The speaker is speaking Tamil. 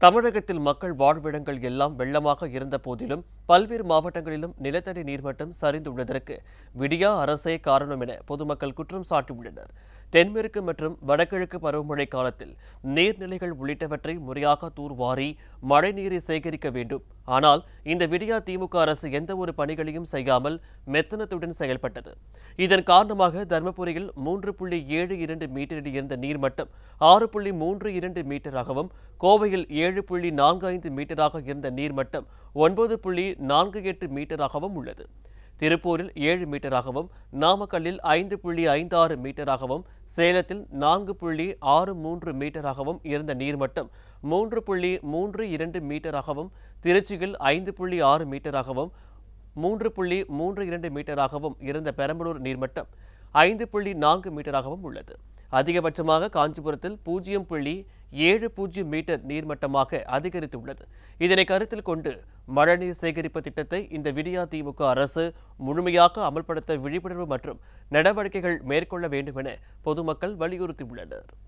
தமிழகத்தில் மக்கள் வாழ்விடங்கள் எல்லாம் வெள்ளமாக இருந்த போதிலும் பல்வேறு மாவட்டங்களிலும் நிலத்தடி நீர்மட்டம் சரிந்துள்ளதற்கு விடியா அரசே காரணம் என பொதுமக்கள் குற்றம் சாட்டியுள்ளனர் தென்மேற்கு மற்றும் வடகிழக்கு பருவமழை காலத்தில் நீர்நிலைகள் உள்ளிட்டவற்றை முறையாக தூர்வாரி மழைநீரை சேகரிக்க வேண்டும் ஆனால் இந்த விடியா திமுக அரசு எந்த ஒரு பணிகளையும் செய்யாமல் மெத்தனத்துடன் செயல்பட்டது இதன் காரணமாக தருமபுரியில் மூன்று புள்ளி ஏழு இரண்டு மீட்டரில் இருந்த நீர்மட்டம் ஆறு புள்ளி மூன்று இரண்டு மீட்டராகவும் கோவையில் ஏழு புள்ளி நான்கு ஐந்து மீட்டராக இருந்த நீர்மட்டம் ஒன்பது புள்ளி நான்கு எட்டு மீட்டராகவும் உள்ளது திருப்பூரில் ஏழு மீட்டராகவும் நாமக்கல்லில் ஐந்து புள்ளி ஐந்து ஆறு மீட்டராகவும் சேலத்தில் நான்கு புள்ளி ஆறு மூன்று மீட்டராகவும் இருந்த நீர்மட்டம் மூன்று புள்ளி மூன்று இரண்டு மீட்டராகவும் திருச்சியில் ஐந்து புள்ளி ஆறு மீட்டராகவும் மூன்று புள்ளி மூன்று இரண்டு மீட்டராகவும் இருந்த பெரம்பலூர் நீர்மட்டம் ஐந்து புள்ளி நான்கு மீட்டராகவும் உள்ளது அதிகபட்சமாக காஞ்சிபுரத்தில் பூஜ்ஜியம் புள்ளி ஏழு பூஜ்ஜியம் மீட்டர் நீர்மட்டமாக அதிகரித்துள்ளது இதனை கருத்தில் கொண்டு மழைநீர் சேகரிப்பு திட்டத்தை இந்த விடியா திமுக அரசு முழுமையாக அமல்படுத்த விழிப்புணர்வு மற்றும் நடவடிக்கைகள் மேற்கொள்ள வேண்டும் என பொதுமக்கள் வலியுறுத்தியுள்ளனர்